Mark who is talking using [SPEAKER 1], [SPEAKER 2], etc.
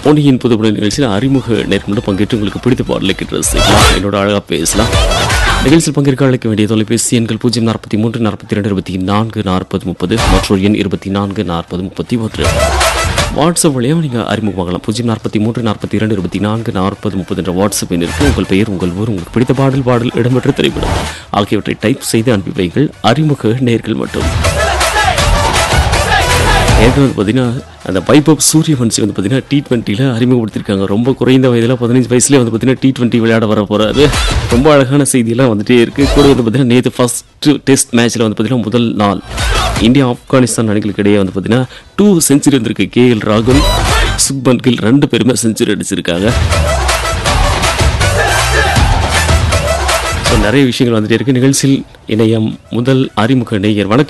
[SPEAKER 1] பொன்னியின் புதுப்பட நிகழ்ச்சியில் அறிமுக நேர்முடன் பங்கேற்று உங்களுக்கு பிடித்த பாடலை கேட்டு ரசிக்கலாம் என்னோட அழகா பேசலாம் நிகழ்ச்சியில் பங்கேற்க அழைக்க வேண்டிய தொலைபேசி எண்கள் பூஜ்ஜியம் நாற்பத்தி மூன்று நாற்பத்தி ரெண்டு இருபத்தி நான்கு நாற்பது முப்பது மற்றொரு எண் இருபத்தி நான்கு நாற்பது முப்பத்தி ஒன்று வாட்ஸ்அப் வழியாக நீங்கள் அறிமுகமாகலாம் பூஜ்ஜியம் நாற்பத்தி மூன்று நாற்பத்தி இரண்டு இருபத்தி நான்கு நாற்பது முப்பது என்ற வாட்ஸ்அப் எண்ணிற்கு உங்கள் பெயர் உங்கள் ஊர் உங்களுக்கு பிடித்த பாடல் பாடல் இடம்பெற்ற திரைப்படம் ஆகியவற்றை டைப் செய்து அனுப்பி வைங்கள் அறிமுக நேர்கள் மட்டும் ஏற்கனவே வந்து பார்த்தீங்கன்னா அந்த பைப் சூரியவன்சி வந்து பார்த்தீங்கன்னா டி டுவெண்ட்டியில் அறிமுகப்படுத்தியிருக்காங்க ரொம்ப குறைந்த வயதில் பதினஞ்சு வயசுலேயே வந்து பார்த்தீங்கன்னா டி டுவெண்ட்டி விளையாட வர போகிறாரு ரொம்ப அழகான செய்தியெல்லாம் வந்துட்டே இருக்குது கூட வந்து பார்த்தீங்கன்னா நேற்று ஃபர்ஸ்ட் டெஸ்ட் மேட்ச்சில் வந்து பார்த்தீங்கன்னா முதல் நாள் இந்தியா ஆப்கானிஸ்தான் அணிகளுக்கு இடையே வந்து பார்த்தீங்கன்னா டூ செஞ்சுரி வந்திருக்கு கே எல் ராகுல் சுக்மன் கில் ரெண்டு பேருமே செஞ்சுரி அடிச்சிருக்காங்க ஸோ நிறைய விஷயங்கள் வந்துட்டே இருக்கு நிகழ்ச்சியில் இணையம் முதல் அறிமுக நேயர் வணக்கம்